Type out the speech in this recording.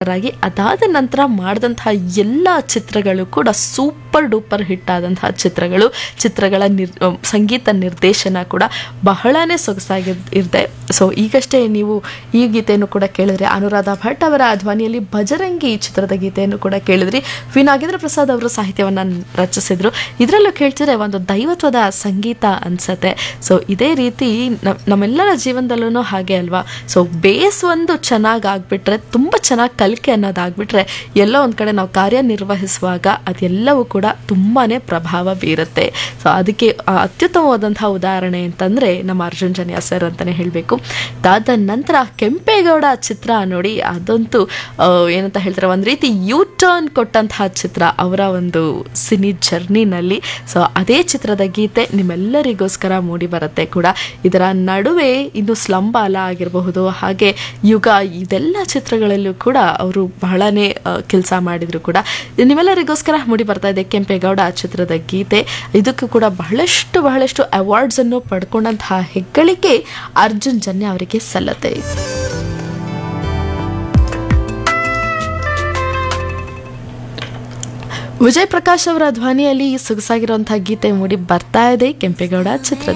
super ಆಗಿ ಅದಾದ ನಂತರ ಮಾಡಿದಂತಹ ಎಲ್ಲ ಚಿತ್ರಗಳು ಕೂಡ ಸೂಪರ್ ಡೂಪರ್ ಹಿಟ್ ಆದಂತಹ ಚಿತ್ರಗಳು ಚಿತ್ರಗಳ ನಿರ್ ಸಂಗೀತ ನಿರ್ದೇಶನ ಕೂಡ ಬಹಳನೇ ಸೊಗಸಾಗಿ ಇರುತ್ತೆ ಸೊ ಈಗಷ್ಟೇ ನೀವು ಈ ಗೀತೆಯನ್ನು ಕೂಡ ಕೇಳಿದ್ರೆ ಅನುರಾಧ ಭಟ್ ಅವರ ಧ್ವನಿಯಲ್ಲಿ ಭಜರಂಗಿ ಚಿತ್ರದ ಗೀತೆಯನ್ನು ಕೂಡ ಕೇಳಿದ್ರಿ ವಿ ನಾಗೇಂದ್ರ ಪ್ರಸಾದ್ ಅವರು ಸಾಹಿತ್ಯವನ್ನು ರಚಿಸಿದ್ರು ಇದರಲ್ಲೂ ಕೇಳ್ತಿದ್ರೆ ಒಂದು ದೈವತ್ವದ ಸಂಗೀತ ಅನ್ಸತ್ತೆ ಸೊ ಇದೇ ರೀತಿ ನ- ನಮ್ಮೆಲ್ಲರ ಜೀವನದಲ್ಲೂ ಹಾಗೆ ಅಲ್ವಾ ಸೊ ಬೇಸ್ ಒಂದು ಚೆನ್ನಾಗಿ ಆಗ್ಬಿಟ್ರೆ ತುಂಬ ಚೆನ್ನಾಗಿ ಕಲಿಕೆ ಅನ್ನೋದಾಗ್ಬಿಟ್ರೆ ಎಲ್ಲೋ ಒಂದು ಕಡೆ ನಾವು ಕಾರ್ಯನಿರ್ವಹಿಸುವಾಗ ಅದೆಲ್ಲವೂ ಕೂಡ ತುಂಬಾ ಪ್ರಭಾವ ಬೀರುತ್ತೆ ಸೊ ಅದಕ್ಕೆ ಆ ಅತ್ಯುತ್ತಮವಾದಂತಹ ಉದಾಹರಣೆ ಅಂತಂದರೆ ನಮ್ಮ ಅರ್ಜುನ್ ಜನ್ಯ ಸರ್ ಅಂತಲೇ ಹೇಳಬೇಕು ಅದಾದ ನಂತರ ಕೆಂಪೇಗೌಡ ಚಿತ್ರ ನೋಡಿ ಅದಂತೂ ಆ, ಏನಂತ ಹೇಳ್ತಾರೆ ಒಂದು ರೀತಿ ಯೂ ಟರ್ನ್ ಕೊಟ್ಟಂತಹ ಚಿತ್ರ ಅವರ ಒಂದು ಸಿನಿ ಜರ್ನಿನಲ್ಲಿ ಸೊ ಅದೇ ಚಿತ್ರದ ಗೀತೆ ನಿಮ್ಮೆಲ್ಲರಿಗೋಸ್ಕರ ಮೂಡಿ ಬರುತ್ತೆ ಕೂಡ ಇದರ ನಡುವೆ ಇನ್ನು ಸ್ಲಂಬಾಲ ಆಗಿರಬಹುದು ಹಾಗೆ ಯುಗ ಇದೆಲ್ಲ ಚಿತ್ರಗಳಲ್ಲೂ ಕೂಡ ಅವರು ಬಹಳನೇ ಕೆಲಸ ಮಾಡಿದ್ರು ಕೂಡ ನಿಮ್ಮೆಲ್ಲರಿಗೋಸ್ಕರ ಮೂಡಿ ಬರ್ತಾ ಇದೆ ಕೆಂಪೇಗೌಡ ಚಿತ್ರದ ಗೀತೆ ಇದಕ್ಕೂ ಕೂಡ ಬಹಳಷ್ಟು ಬಹಳಷ್ಟು ಅವಾರ್ಡ್ಸ್ ಅನ್ನು ಪಡ್ಕೊಂಡಂತಹ ಹೆಗ್ಗಳಿಕೆ ಅರ್ಜುನ್ ಜನ್ಯ ಅವರಿಗೆ ಸಲ್ಲತ್ತೆ ವಿಜಯ್ ಪ್ರಕಾಶ್ ಅವರ ಧ್ವನಿಯಲ್ಲಿ ಈ ಸೊಗಸಾಗಿರುವಂತಹ ಗೀತೆ ಮೂಡಿ ಬರ್ತಾ ಇದೆ ಕೆಂಪೇಗೌಡ ಚಿತ್ರದ